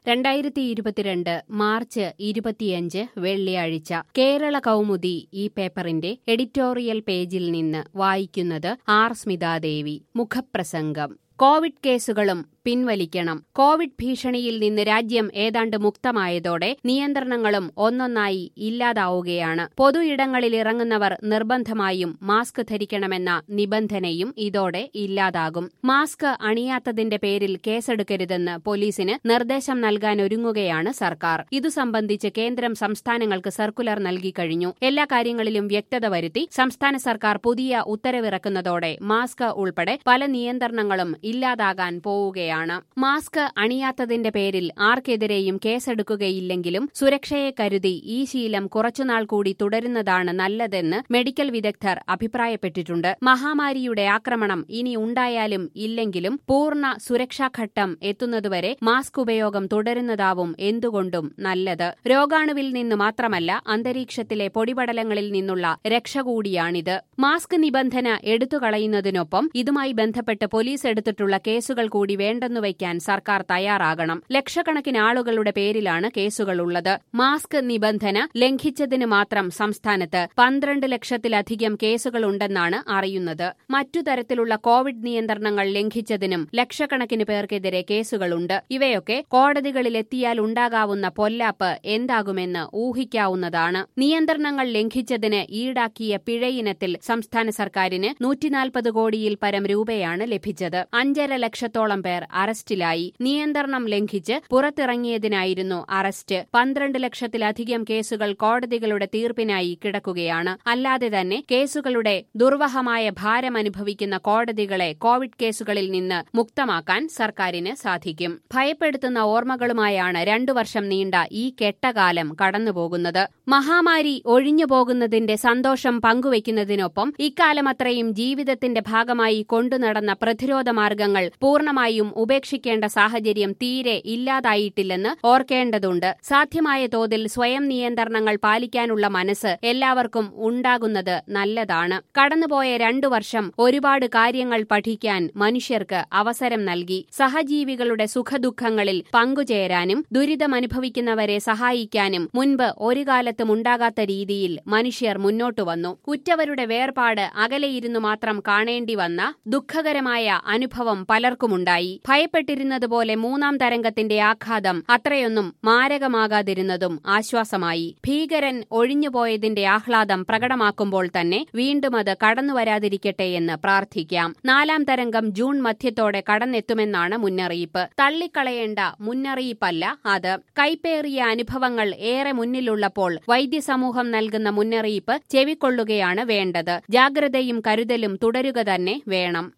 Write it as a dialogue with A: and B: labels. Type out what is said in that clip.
A: രണ്ടായിരത്തി ഇരുപത്തിരണ്ട് മാർച്ച് ഇരുപത്തിയഞ്ച് വെള്ളിയാഴ്ച കേരള കൗമുദി ഈ പേപ്പറിന്റെ എഡിറ്റോറിയൽ പേജിൽ നിന്ന് വായിക്കുന്നത് ആർ സ്മിതാദേവി മുഖപ്രസംഗം കോവിഡ് കേസുകളും പിൻവലിക്കണം കോവിഡ് ഭീഷണിയിൽ നിന്ന് രാജ്യം ഏതാണ്ട് മുക്തമായതോടെ നിയന്ത്രണങ്ങളും ഒന്നൊന്നായി ഇല്ലാതാവുകയാണ് പൊതു ഇടങ്ങളിൽ ഇറങ്ങുന്നവർ നിർബന്ധമായും മാസ്ക് ധരിക്കണമെന്ന നിബന്ധനയും ഇതോടെ ഇല്ലാതാകും മാസ്ക് അണിയാത്തതിന്റെ പേരിൽ കേസെടുക്കരുതെന്ന് പോലീസിന് നിർദ്ദേശം നൽകാനൊരുങ്ങുകയാണ് സർക്കാർ ഇതു സംബന്ധിച്ച് കേന്ദ്രം സംസ്ഥാനങ്ങൾക്ക് സർക്കുലർ നൽകിക്കഴിഞ്ഞു എല്ലാ കാര്യങ്ങളിലും വ്യക്തത വരുത്തി സംസ്ഥാന സർക്കാർ പുതിയ ഉത്തരവിറക്കുന്നതോടെ മാസ്ക് ഉൾപ്പെടെ പല നിയന്ത്രണങ്ങളും ഇല്ലാതാകാൻ പോവുകയാണ് ആണ് മാസ്ക് അണിയാത്തതിന്റെ പേരിൽ ആർക്കെതിരെയും കേസെടുക്കുകയില്ലെങ്കിലും സുരക്ഷയെ കരുതി ഈ ശീലം കുറച്ചുനാൾ കൂടി തുടരുന്നതാണ് നല്ലതെന്ന് മെഡിക്കൽ വിദഗ്ധർ അഭിപ്രായപ്പെട്ടിട്ടുണ്ട് മഹാമാരിയുടെ ആക്രമണം ഇനി ഉണ്ടായാലും ഇല്ലെങ്കിലും പൂർണ്ണ സുരക്ഷാഘട്ടം എത്തുന്നതുവരെ മാസ്ക് ഉപയോഗം തുടരുന്നതാവും എന്തുകൊണ്ടും നല്ലത് രോഗാണുവിൽ നിന്ന് മാത്രമല്ല അന്തരീക്ഷത്തിലെ പൊടിപടലങ്ങളിൽ നിന്നുള്ള രക്ഷ കൂടിയാണിത് മാസ്ക് നിബന്ധന എടുത്തുകളയുന്നതിനൊപ്പം ഇതുമായി ബന്ധപ്പെട്ട് പോലീസ് എടുത്തിട്ടുള്ള കേസുകൾ കൂടി വേണ്ടെന്നു വയ്ക്കാൻ സർക്കാർ തയ്യാറാകണം ലക്ഷക്കണക്കിന് ആളുകളുടെ പേരിലാണ് കേസുകളുള്ളത് മാസ്ക് നിബന്ധന ലംഘിച്ചതിന് മാത്രം സംസ്ഥാനത്ത് പന്ത്രണ്ട് ലക്ഷത്തിലധികം കേസുകളുണ്ടെന്നാണ് അറിയുന്നത് മറ്റു തരത്തിലുള്ള കോവിഡ് നിയന്ത്രണങ്ങൾ ലംഘിച്ചതിനും ലക്ഷക്കണക്കിന് പേർക്കെതിരെ കേസുകളുണ്ട് ഇവയൊക്കെ കോടതികളിലെത്തിയാൽ ഉണ്ടാകാവുന്ന പൊല്ലാപ്പ് എന്താകുമെന്ന് ഊഹിക്കാവുന്നതാണ് നിയന്ത്രണങ്ങൾ ലംഘിച്ചതിന് ഈടാക്കിയ പിഴയിനത്തിൽ സംസ്ഥാന സർക്കാരിന് നൂറ്റിനാൽപ്പത് കോടിയിൽ പരം രൂപയാണ് ലഭിച്ചത് അഞ്ചര ലക്ഷത്തോളം പേർ അറസ്റ്റിലായി നിയന്ത്രണം ലംഘിച്ച് പുറത്തിറങ്ങിയതിനായിരുന്നു അറസ്റ്റ് പന്ത്രണ്ട് ലക്ഷത്തിലധികം കേസുകൾ കോടതികളുടെ തീർപ്പിനായി കിടക്കുകയാണ് അല്ലാതെ തന്നെ കേസുകളുടെ ദുർവഹമായ ഭാരം അനുഭവിക്കുന്ന കോടതികളെ കോവിഡ് കേസുകളിൽ നിന്ന് മുക്തമാക്കാൻ സർക്കാരിന് സാധിക്കും ഭയപ്പെടുത്തുന്ന ഓർമ്മകളുമായാണ് രണ്ടു വർഷം നീണ്ട ഈ കെട്ടകാലം കടന്നുപോകുന്നത് മഹാമാരി ഒഴിഞ്ഞുപോകുന്നതിന്റെ സന്തോഷം പങ്കുവയ്ക്കുന്നതിനൊപ്പം ഇക്കാലമത്രയും ജീവിതത്തിന്റെ ഭാഗമായി കൊണ്ടുനടന്ന പ്രതിരോധ മാർഗങ്ങൾ പൂർണ്ണമായും ഉപേക്ഷിക്കേണ്ട സാഹചര്യം തീരെ ഇല്ലാതായിട്ടില്ലെന്ന് ഓർക്കേണ്ടതുണ്ട് സാധ്യമായ തോതിൽ സ്വയം നിയന്ത്രണങ്ങൾ പാലിക്കാനുള്ള മനസ്സ് എല്ലാവർക്കും ഉണ്ടാകുന്നത് നല്ലതാണ് കടന്നുപോയ രണ്ടു വർഷം ഒരുപാട് കാര്യങ്ങൾ പഠിക്കാൻ മനുഷ്യർക്ക് അവസരം നൽകി സഹജീവികളുടെ സുഖദുഃഖങ്ങളിൽ പങ്കുചേരാനും ദുരിതമനുഭവിക്കുന്നവരെ സഹായിക്കാനും മുൻപ് ഒരു കാലത്തും ഉണ്ടാകാത്ത രീതിയിൽ മനുഷ്യർ മുന്നോട്ടു വന്നു ഉറ്റവരുടെ വേർപാട് അകലെയിരുന്നു മാത്രം കാണേണ്ടി വന്ന ദുഃഖകരമായ അനുഭവം പലർക്കുമുണ്ടായി ഭയപ്പെട്ടിരുന്നതുപോലെ മൂന്നാം തരംഗത്തിന്റെ ആഘാതം അത്രയൊന്നും മാരകമാകാതിരുന്നതും ആശ്വാസമായി ഭീകരൻ ഒഴിഞ്ഞുപോയതിന്റെ ആഹ്ലാദം പ്രകടമാക്കുമ്പോൾ തന്നെ വീണ്ടും അത് കടന്നുവരാതിരിക്കട്ടെ എന്ന് പ്രാർത്ഥിക്കാം നാലാം തരംഗം ജൂൺ മധ്യത്തോടെ കടന്നെത്തുമെന്നാണ് മുന്നറിയിപ്പ് തള്ളിക്കളയേണ്ട മുന്നറിയിപ്പല്ല അത് കൈപ്പേറിയ അനുഭവങ്ങൾ ഏറെ മുന്നിലുള്ളപ്പോൾ വൈദ്യസമൂഹം നൽകുന്ന മുന്നറിയിപ്പ് ചെവിക്കൊള്ളുകയാണ് വേണ്ടത് ജാഗ്രതയും കരുതലും തുടരുക തന്നെ വേണം